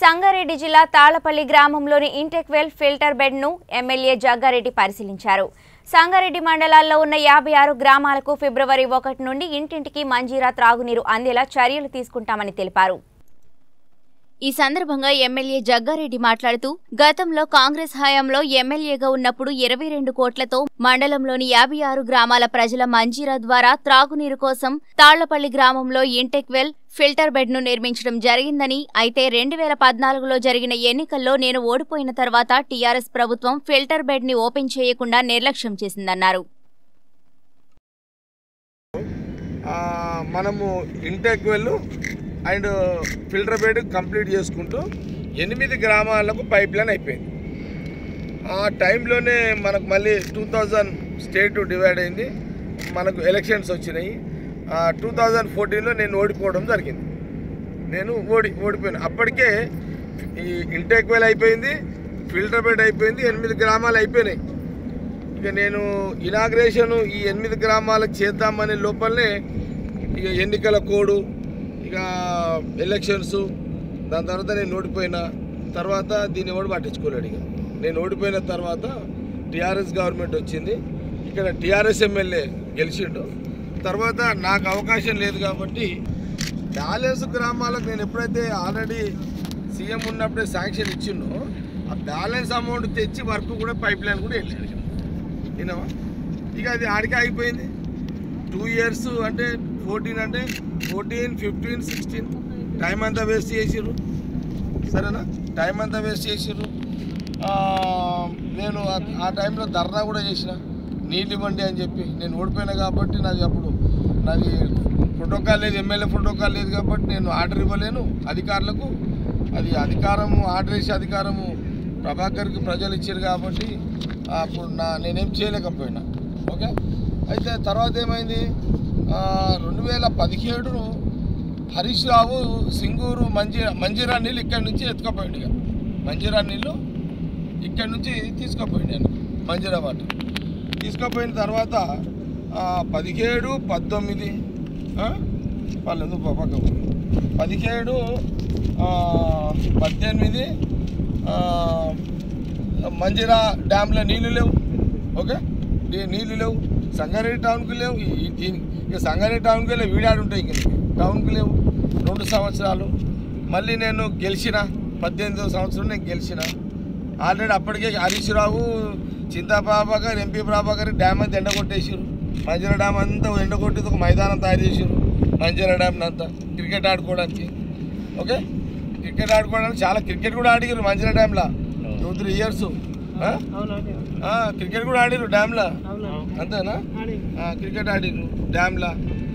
సంగారెడ్డి జిల్లా తాళపల్లి గ్రామంలోని intake well filter బెడ్ను ఎమ్మెల్యే జగ్గారెడ్డి పరిశీలించారు సంగారెడ్డి మండలాల్లో ఉన్న యాభై ఆరు గ్రామాలకు ఫిబ్రవరి ఒకటి నుండి ఇంటింటికి మంజీరా త్రాగునీరు అందేలా చర్యలు తీసుకుంటామని తెలిపారు ఈ సందర్భంగా ఎమ్మెల్యే జగ్గారెడ్డి మాట్లాడుతూ గతంలో కాంగ్రెస్ హయాంలో ఎమ్మెల్యేగా ఉన్నప్పుడు ఇరవై రెండు కోట్లతో మండలంలోని యాభై ఆరు గ్రామాల ప్రజల మంజీరా ద్వారా త్రాగునీరు కోసం తాళ్లపల్లి గ్రామంలో ఇంటెక్వెల్ ఫిల్టర్ బెడ్ ను నిర్మించడం జరిగిందని అయితే రెండు వేల పద్నాలుగులో జరిగిన ఎన్నికల్లో నేను ఓడిపోయిన తర్వాత టీఆర్ఎస్ ప్రభుత్వం ఫిల్టర్ బెడ్ ని ఓపెన్ చేయకుండా నిర్లక్ష్యం చేసిందన్నారు ఆ, మనము intake well and filter bed complete చేసుకుంటూ ఎనిమిది గ్రామాలకు పైప్ లైన్ అయిపోయింది ఆ టైంలోనే మనకు మళ్ళీ టూ థౌజండ్ స్టేట్ డివైడ్ అయింది మనకు ఎలక్షన్స్ వచ్చినాయి టూ థౌజండ్ ఫోర్టీన్లో నేను ఓడిపోవడం జరిగింది నేను ఓడి ఓడిపోయాను అప్పటికే ఈ ఇంటెక్ వెల్ అయిపోయింది ఫిల్టర్ బెడ్ అయిపోయింది ఎనిమిది గ్రామాలు అయిపోయినాయి ఇక నేను ఇనాగ్రేషన్ ఈ ఎనిమిది గ్రామాలకు చేద్దామనే లోపలనే ఇక ఎన్నికల కోడు ఇక ఎలక్షన్స్ దాని తర్వాత నేను ఓడిపోయిన తర్వాత దీన్ని ఎవడు పట్టించుకోలేడు ఇక నేను ఓడిపోయిన తర్వాత టీఆర్ఎస్ గవర్నమెంట్ వచ్చింది ఇక్కడ టీఆర్ఎస్ ఎమ్మెల్యే గెలిచిండు తర్వాత నాకు అవకాశం లేదు కాబట్టి బ్యాలెన్స్ గ్రామాలకు నేను ఎప్పుడైతే ఆల్రెడీ సీఎం ఉన్నప్పుడే శాంక్షన్ ఇచ్చిండో ఆ బ్యాలెన్స్ అమౌంట్ తెచ్చి వర్క్ కూడా పైప్ లైన్ కూడా వెళ్ళాడు విన్నావా ఇక అది ఆడికే అయిపోయింది టూ ఇయర్స్ అంటే ఫోర్టీన్ అంటే ఫోర్టీన్ ఫిఫ్టీన్ సిక్స్టీన్ టైం అంతా వేస్ట్ చేసిర్రు సరేనా టైం అంతా వేస్ట్ చేసిర్రు ఆ, నేను ఆ- ఆ టైంలో ధర్నా కూడా చేసిన నీళ్ళు ఇవ్వండి అని చెప్పి నేను ఓడిపోయినా కాబట్టి నాది అప్పుడు నాది ప్రోటోకాల్ లేదు ఎమ్మెల్యే ప్రోటోకాల్ లేదు కాబట్టి నేను ఆర్డర్ ఇవ్వలేను అధికారులకు అది అధికారము ఆర్డర్ వేసే అధికారము ప్రభాకర్కి ప్రజలు ఇచ్చారు కాబట్టి అప్పుడు నా నేనేం చేయలేకపోయినా ఓకే అయితే తర్వాత ఏమైంది ఆ, రెండు వేల పదిహేడు హరీష్ రావు సింగూరు మంజీ మంజీరా నీళ్ళు ఇక్కడి నుంచి ఎత్తుకపోయింది ఇక మంజీరా నీళ్ళు ఇక్కడి నుంచి తీసుకుపోయింది నేను మంజీరా వాటర్ తీసుకుపోయిన తర్వాత ఆ, పదిహేడు పద్దొమ్మిది ఆ? వాళ్ళు ఎందుకు పక్కకు పదిహేడు ఆ, పద్దెనిమిది ఆ, మంజీరా డ్యామ్లో నీళ్ళు లేవు ఓకే నీ- నీళ్ళు లేవు సంగారెడ్డి టౌన్కి లేవు ఈ- ఈ- దీని ఇక సంగారెడ్డి టౌన్కి లేవు వీడాడు ఉంటాయి ఇంక నీకు. టౌన్కి లేవు రెండు సంవత్సరాలు మళ్ళీ నేను గెలిచిన పద్దెనిమిదో సంవత్సరం నేను గెలిచిన ఆల్రెడీ అప్పటికే హరీష్ రావు చింతా ప్రభాకర్ ఎంపీ ప్రభాకర్ డ్యామ్ అంతా ఎండగొట్టేసారు మంజీరా డ్యామ్ అంతా ఎండగొట్టేది ఒక మైదానం తయారు చేసారు మంజీరా డ్యామ్ అంతా క్రికెట్ ఆడుకోవడానికి ఓకే క్రికెట్ ఆడుకోవడానికి చాలా క్రికెట్ కూడా ఆడిగారు మంజీరా డ్యామ్లో టూ త్రీ ఇయర్స్ క్రికెట్ కూడా ఆడిరు డ్యామ్లో అంతేనా ఆ, క్రికెట్ ఆడిరు డ్యామ్లో